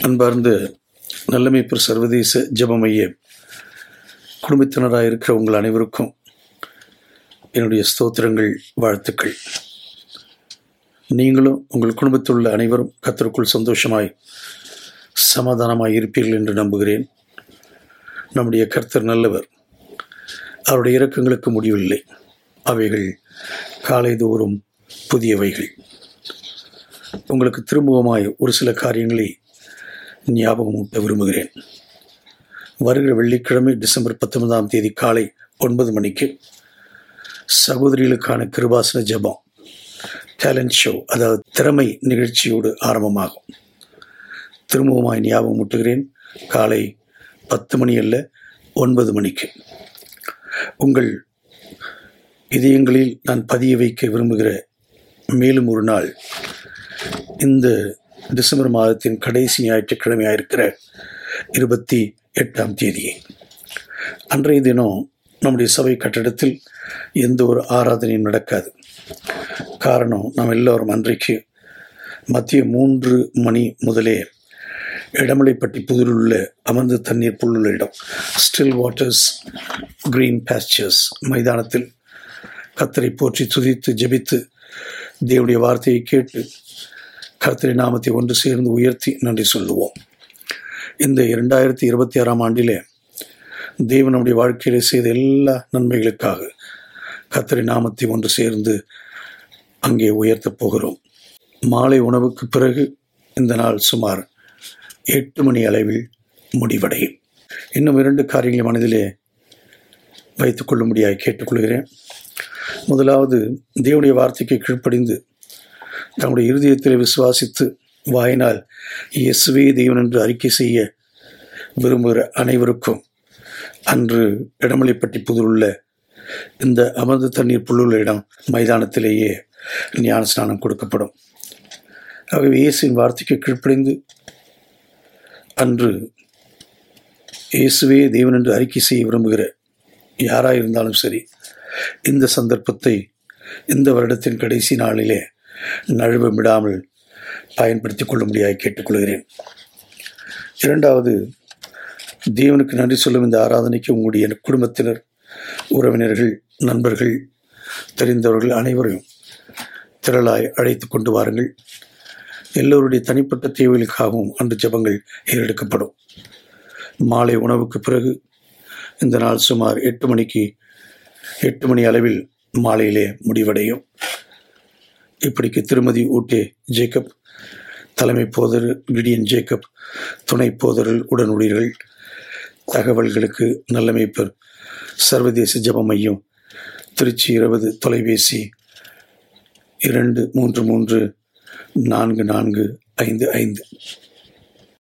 அன்பார்ந்த நல்லமைப்பர் சர்வதேச ஜெப மைய குடும்பத்தினராக இருக்கிற உங்கள் அனைவருக்கும் என்னுடைய ஸ்தோத்திரங்கள் வாழ்த்துக்கள் நீங்களும் உங்கள் குடும்பத்தில் உள்ள அனைவரும் கத்தருக்குள் சந்தோஷமாய் சமாதானமாய் இருப்பீர்கள் என்று நம்புகிறேன் நம்முடைய கர்த்தர் நல்லவர் அவருடைய இரக்கங்களுக்கு முடிவில்லை அவைகள் காலைதோறும் புதியவைகள் உங்களுக்கு திரும்பவுமாய் ஒரு சில காரியங்களை ஞாபகமூட்ட விரும்புகிறேன் வருகிற வெள்ளிக்கிழமை டிசம்பர் பத்தொன்பதாம் தேதி காலை ஒன்பது மணிக்கு சகோதரிகளுக்கான கிருபாசன ஜெபம் டேலண்ட் ஷோ அதாவது திறமை நிகழ்ச்சியோடு ஆரம்பமாகும் திரும்பவுமாய் ஞாபகம் ஊட்டுகிறேன் காலை பத்து மணி அல்ல ஒன்பது மணிக்கு உங்கள் இதயங்களில் நான் பதிய வைக்க விரும்புகிற மேலும் ஒரு நாள் இந்த டிசம்பர் மாதத்தின் கடைசி ஞாயிற்றுக்கிழமையாக இருக்கிற இருபத்தி எட்டாம் தேதியை அன்றைய தினம் நம்முடைய சபை கட்டடத்தில் எந்த ஒரு ஆராதனையும் நடக்காது காரணம் நாம் எல்லோரும் அன்றைக்கு மத்திய மூன்று மணி முதலே இடமலைப்பட்டி புதூரில் உள்ள அமர்ந்த தண்ணீர் புல்லுள்ள இடம் ஸ்டில் வாட்டர்ஸ் கிரீன் பாஸ்டர்ஸ் மைதானத்தில் கத்தரை போற்றி துதித்து ஜெபித்து தேவனுடைய வார்த்தையை கேட்டு கர்த்தரை நாமத்தை ஒன்று சேர்ந்து உயர்த்தி நன்றி சொல்லுவோம் இந்த இரண்டாயிரத்தி இருபத்தி ஆறாம் ஆண்டிலே தேவன் நம்முடைய வாழ்க்கையிலே செய்த எல்லா நன்மைகளுக்காக கர்த்தரை நாமத்தை ஒன்று சேர்ந்து அங்கே உயர்த்தப் போகிறோம் மாலை உணவுக்கு பிறகு இந்த நாள் சுமார் எட்டு மணி அளவில் முடிவடையும் இன்னும் இரண்டு காரியங்களை மனதிலே வைத்துக் கொள்ளும்படியாக கேட்டுக்கொள்கிறேன் முதலாவது தேவனுடைய வார்த்தைக்கு கீழ்ப்படிந்து தம்முடைய இருதயத்தில் விசுவாசித்து வாயினால் இயேசுவே தேவன் என்று அறிக்கை செய்ய விரும்புகிற அனைவருக்கும் அன்று இடமலைப்பட்டி புதூருள்ள இந்த அமர்ந்த தண்ணீர் புல்லுள்ள இடம் மைதானத்திலேயே ஞான ஸ்நானம் கொடுக்கப்படும் ஆகவே இயேசுவின் வார்த்தைக்கு கீழ்ப்படிந்து அன்று இயேசுவே தேவன் என்று அறிக்கை செய்ய விரும்புகிற யாராக இருந்தாலும் சரி இந்த சந்தர்ப்பத்தை இந்த வருடத்தின் கடைசி நாளிலே நழுவ விடாமல் பயன்படுத்திக் கொள்ள முடியாது கேட்டுக்கொள்கிறேன் இரண்டாவது தேவனுக்கு நன்றி சொல்லும் இந்த ஆராதனைக்கு உங்களுடைய குடும்பத்தினர் உறவினர்கள் நண்பர்கள் தெரிந்தவர்கள் அனைவரையும் திரளாய் அழைத்து கொண்டு வாருங்கள் எல்லோருடைய தனிப்பட்ட தேவைகளுக்காகவும் அன்று ஜபங்கள் ஏறெடுக்கப்படும் மாலை உணவுக்கு பிறகு இந்த நாள் சுமார் எட்டு மணிக்கு எட்டு மணி அளவில் மாலையிலே முடிவடையும் இப்படிக்கு திருமதி ஊட்டே ஜேக்கப் தலைமை போதர் கிடியன் ஜேக்கப் துணை போதரில் உடனுடையர்கள் தகவல்களுக்கு நல்லமைப்பர் சர்வதேச ஜப மையம் திருச்சி இருபது தொலைபேசி இரண்டு மூன்று மூன்று நான்கு நான்கு ஐந்து ஐந்து